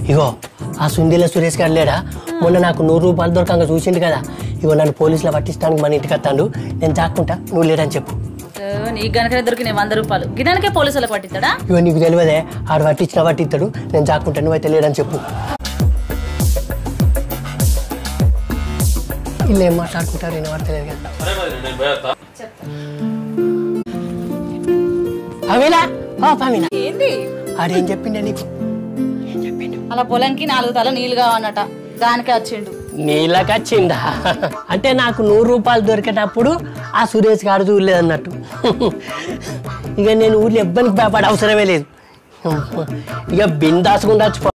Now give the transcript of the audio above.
ఇగో ఆ సుందీల సురేష్ గారు లేడా మొన్న నాకు నూరు రూపాయలు దొరకంగా చూసిండు కదా ఇగో నన్ను పోలీసులో పట్టిస్తానికి మన ఇంటికి వస్తాడు నేను చాక్కుంటా నువ్వు లేడని చెప్పు ఓ, నీకు గనకనే దొరికినాయి వంద రూపాయలు గిదానికే పోలీసులకు పట్టిస్తాడా ఇగో నీకు తెలియదే ఆడు పట్టించినా పట్టిస్తాడు నేను చాక్కుంటా నువ్వైతే లేడని చెప్పు వీళ్ళు ఏం మాట్లాడుకుంటారు నేను పడతలేదు కదా సరే మరి నేను పోయేస్తా అవినా ఓ పమినా ఏంది ఆడేం చెప్పిండే నీకు ఏం చెప్పిండు అలా పొలంకి నాలుగు తల నీళ్ళు కావన్నట దానికే వచ్చిండు నీళ్ళకి వచ్చిందా అంటే నాకు నూరు రూపాయలు దొరికేటప్పుడు ఆ సురేష్ గారు చూడలేదు అన్నట్టు ఇక నేను ఊర్లో ఎవ్వరికి భయపడే అవసరమే లేదు ఇక బిందాసుకుండా వచ్చి